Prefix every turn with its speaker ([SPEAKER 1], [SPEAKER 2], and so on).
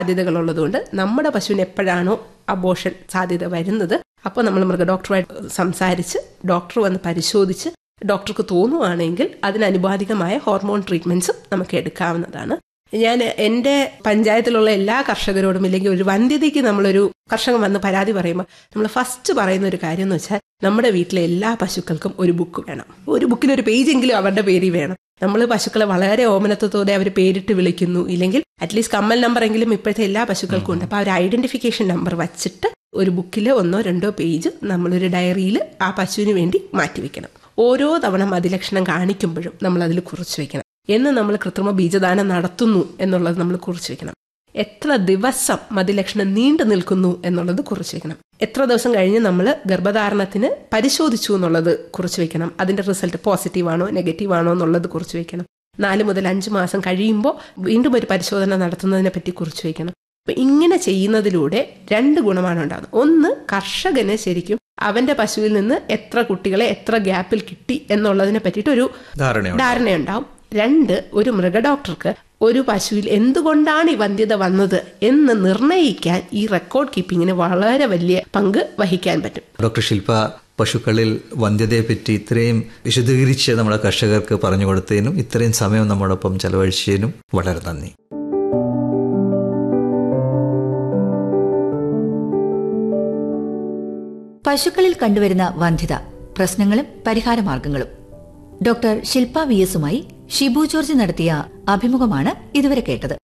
[SPEAKER 1] സാധ്യതകളുള്ളതുകൊണ്ട് നമ്മുടെ പശുവിന് എപ്പോഴാണോ അബോഷൻ സാധ്യത വരുന്നത് അപ്പോൾ നമ്മൾ മൃഗ ഡോക്ടറുമായിട്ട് സംസാരിച്ച് ഡോക്ടർ വന്ന് പരിശോധിച്ച് ഡോക്ടർക്ക് തോന്നുവാണെങ്കിൽ അതിനനുപാതികമായ ഹോർമോൺ ട്രീറ്റ്മെന്റ്സും നമുക്ക് എടുക്കാവുന്നതാണ് ഞാൻ എൻ്റെ പഞ്ചായത്തിലുള്ള എല്ലാ കർഷകരോടും ഇല്ലെങ്കിൽ ഒരു വന്ധ്യതയ്ക്ക് നമ്മളൊരു കർഷകൻ വന്ന് പരാതി പറയുമ്പോൾ നമ്മൾ ഫസ്റ്റ് പറയുന്ന ഒരു കാര്യം എന്ന് വെച്ചാൽ നമ്മുടെ വീട്ടിലെ എല്ലാ പശുക്കൾക്കും ഒരു ബുക്ക് വേണം ഒരു ബുക്കിൽ ഒരു പേജെങ്കിലും അവരുടെ പേരിൽ വേണം നമ്മൾ പശുക്കളെ വളരെ ഓമനത്വത്തോടെ അവർ പേരിട്ട് വിളിക്കുന്നു ഇല്ലെങ്കിൽ അറ്റ്ലീസ്റ്റ് കമ്മൽ നമ്പർ എങ്കിലും ഇപ്പോഴത്തെ എല്ലാ പശുക്കൾക്കും ഉണ്ട് അപ്പോൾ ആ ഒരു ഐഡന്റിഫിക്കേഷൻ നമ്പർ വച്ചിട്ട് ഒരു ബുക്കിൽ ഒന്നോ രണ്ടോ പേജ് നമ്മളൊരു ഡയറിയിൽ ആ പശുവിന് വേണ്ടി മാറ്റിവെക്കണം ഓരോ തവണ മതിലക്ഷണം കാണിക്കുമ്പോഴും നമ്മൾ അതിൽ കുറിച്ച് വെക്കണം എന്ന് നമ്മൾ കൃത്രിമ ബീജദാനം നടത്തുന്നു എന്നുള്ളത് നമ്മൾ കുറിച്ച് വെക്കണം എത്ര ദിവസം മതിലക്ഷണം നീണ്ടു നിൽക്കുന്നു എന്നുള്ളത് കുറിച്ച് വെക്കണം എത്ര ദിവസം കഴിഞ്ഞ് നമ്മൾ ഗർഭധാരണത്തിന് പരിശോധിച്ചു എന്നുള്ളത് കുറിച്ച് വെക്കണം അതിന്റെ റിസൾട്ട് പോസിറ്റീവ് ആണോ നെഗറ്റീവ് ആണോ എന്നുള്ളത് കുറിച്ച് വെക്കണം നാല് മുതൽ അഞ്ച് മാസം കഴിയുമ്പോൾ വീണ്ടും ഒരു പരിശോധന നടത്തുന്നതിനെ പറ്റി കുറിച്ച് വെക്കണം അപ്പൊ ഇങ്ങനെ ചെയ്യുന്നതിലൂടെ രണ്ട് ഗുണമാണ് ഉണ്ടാകുന്നത് ഒന്ന് കർഷകന് ശരിക്കും അവന്റെ പശുവിൽ നിന്ന് എത്ര കുട്ടികളെ എത്ര ഗ്യാപ്പിൽ കിട്ടി എന്നുള്ളതിനെ പറ്റിയിട്ട് ഒരു
[SPEAKER 2] ധാരണയുണ്ട്
[SPEAKER 1] ധാരണയുണ്ടാവും രണ്ട് ഒരു മൃഗഡോക്ടർക്ക് ഒരു പശുവിൽ എന്തുകൊണ്ടാണ് ഈ വന്ധ്യത വന്നത് എന്ന് നിർണ്ണയിക്കാൻ ഈ റെക്കോർഡ് കീപ്പിങ്ങിന് വളരെ വലിയ പങ്ക് വഹിക്കാൻ പറ്റും
[SPEAKER 2] ഡോക്ടർ ശില്പ പശുക്കളിൽ വന്ധ്യതയെപ്പറ്റി ഇത്രയും വിശദീകരിച്ച് നമ്മുടെ കർഷകർക്ക് പറഞ്ഞു കൊടുത്തതിനും ഇത്രയും സമയം നമ്മോടൊപ്പം ചെലവഴിച്ചതിനും വളരെ നന്ദി
[SPEAKER 3] പശുക്കളിൽ കണ്ടുവരുന്ന വന്ധ്യത പ്രശ്നങ്ങളും പരിഹാരമാർഗങ്ങളും ഡോക്ടർ ശില്പ വി എസുമായി ഷിബു ജോർജ് നടത്തിയ അഭിമുഖമാണ് ഇതുവരെ കേട്ടത്